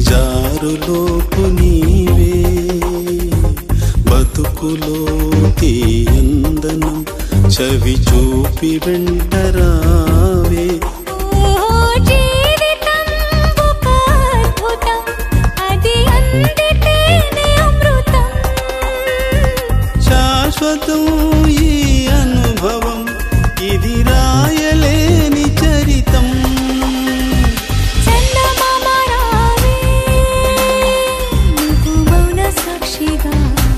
దిగజారులోపు నీవే బతుకులో తీయందనం చవి చూపి వెంటరావే ఓ జీవితం ఒక అద్భుతం అది అందితేనే అమృతం శాశ్వతం ఈ అనుభవం ఇది రాయలేని చరితం చందమామ రావే నువ్వు మౌన సాక్షిగా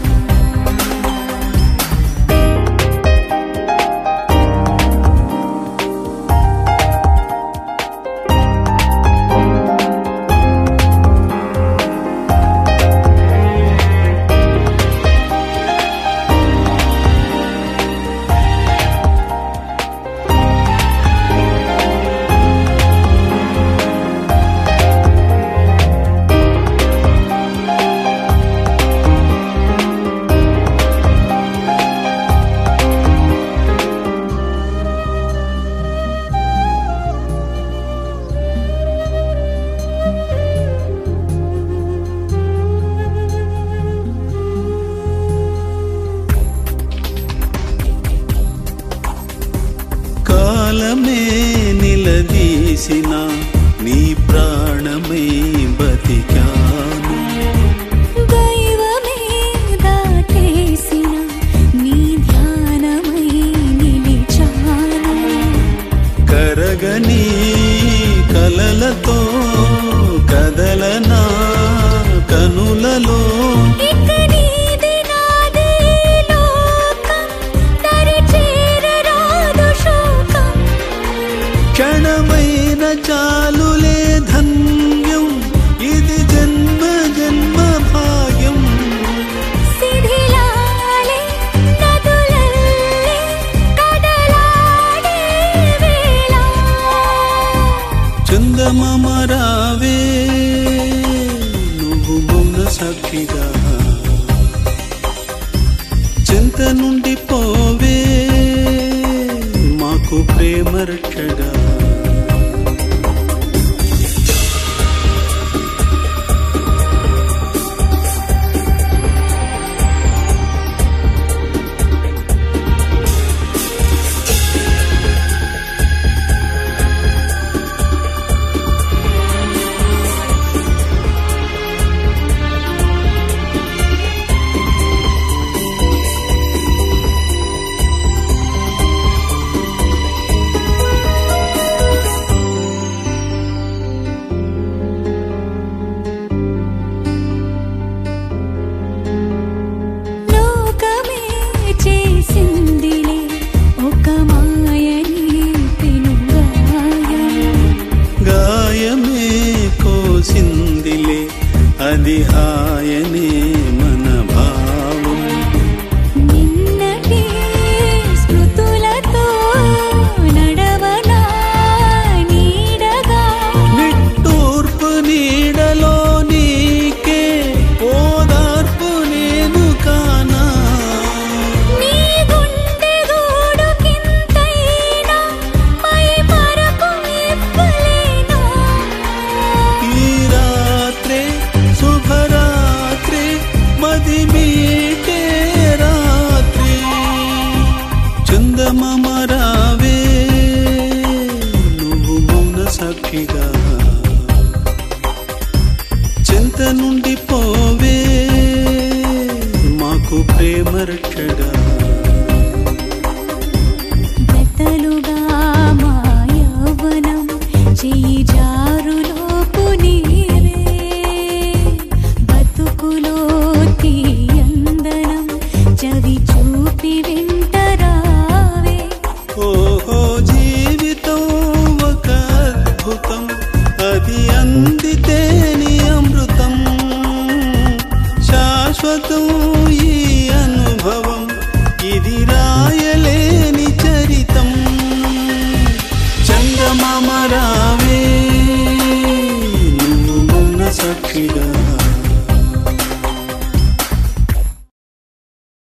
కాలమే నిలదీసిన నీ ప్రాణమై బతికాను దైవమే దాటేసిన నీ ధ్యానమై నిలిచాను కరగని కలలతో కదలనా కనులలో ఇక నీది నాది లోకం దరి చేరరాదు శోకం క్షణమైన చాలులే ధన్యం ఇది జన్మ జన్మ భాగ్యం శిథిలాలే నదులల్లే కదలాడే వేళ చందమామ రావే నువ్వు మౌన సాక్షిగా చింత నుండి పోవే మాకు ప్రేమ రక్షగా లోకమే చేసిందిలే ఒక మాయని పెనుగాయం గాయమే కోసిందిలే అది హాయనే మన భావం నిన్నటి స్మృతులతో నడవనా నీడగా నిట్టూర్పు నీడలో నీకే ఓదార్పు నేను కానా నీ గుండె గూడు కింతైనా మై మరకు ఇవ్వలేనా ఈ రాత్రే శుభరాత్రి మది మీటే రాత్రి చందమామ రావే నువ్వు మౌన సాక్షిగా చింత నుండి పోవే మాకు ప్రేమ రక్షగా